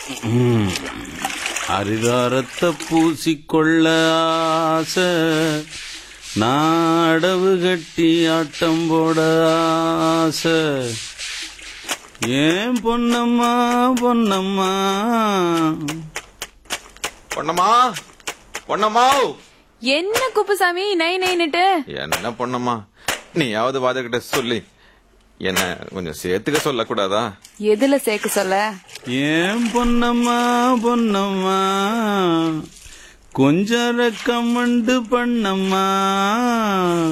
ம். அரிதாரத்தை பூசிக்கொள்ள ஆசை நாடவு கட்டி ஆட்டம் போட ஆசை ஏன் பொன்னம்மா பொன்னம்மா பொண்ணம்மா பொண்ணம்மா என்ன குப்புசாமி நை நைன்னுட்டு என்ன பொண்ணம்மா நீயாவது வாதகிட்ட சொல்லி என்ன கொஞ்சம் சேர்த்துக்க சொல்லக்கூடாதா எதுல சேர்க்க சொல்ல ஏன் பொன்னம்மா பொன்னம்மா கொஞ்சம் ரெக்கமெண்டு பண்ணம்மா